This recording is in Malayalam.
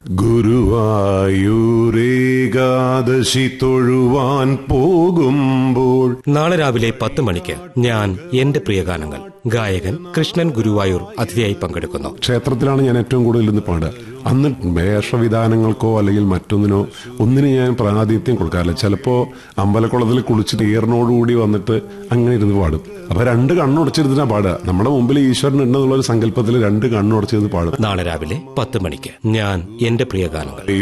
ഗുരുവായൂരേകാദശി തൊഴുവാൻ പോകുമ്പോൾ നാളെ രാവിലെ പത്ത് മണിക്ക് ഞാൻ എന്റെ പ്രിയഗാനങ്ങൾ ഗായകൻ കൃഷ്ണൻ ഗുരുവായൂർ അതിഥിയായി പങ്കെടുക്കുന്നു ക്ഷേത്രത്തിലാണ് ഞാൻ ഏറ്റവും കൂടുതൽ ഇന്ന് പാടുക അന്ന് വേഷവിധാനങ്ങൾക്കോ അല്ലെങ്കിൽ മറ്റൊന്നിനോ ഒന്നിനും ഞാൻ പ്രാതിനിധ്യം കൊടുക്കാറില്ല ചിലപ്പോ അമ്പലക്കുളത്തിൽ കുളിച്ചിട്ട് ഈറിനോടുകൂടി വന്നിട്ട് അങ്ങനെ ഇരുന്ന് പാടും അപ്പൊ രണ്ട് കണ്ണുടച്ചിരുന്നാ പാടുക നമ്മുടെ മുമ്പിൽ ഈശ്വരൻ ഉണ്ടെന്നുള്ള ഒരു സങ്കല്പത്തിൽ രണ്ട് കണ്ണുടച്ചിരുന്ന് പാടും നാളെ രാവിലെ പത്ത് മണിക്ക് ഞാൻ എന്റെ പ്രിയഗാനങ്ങൾ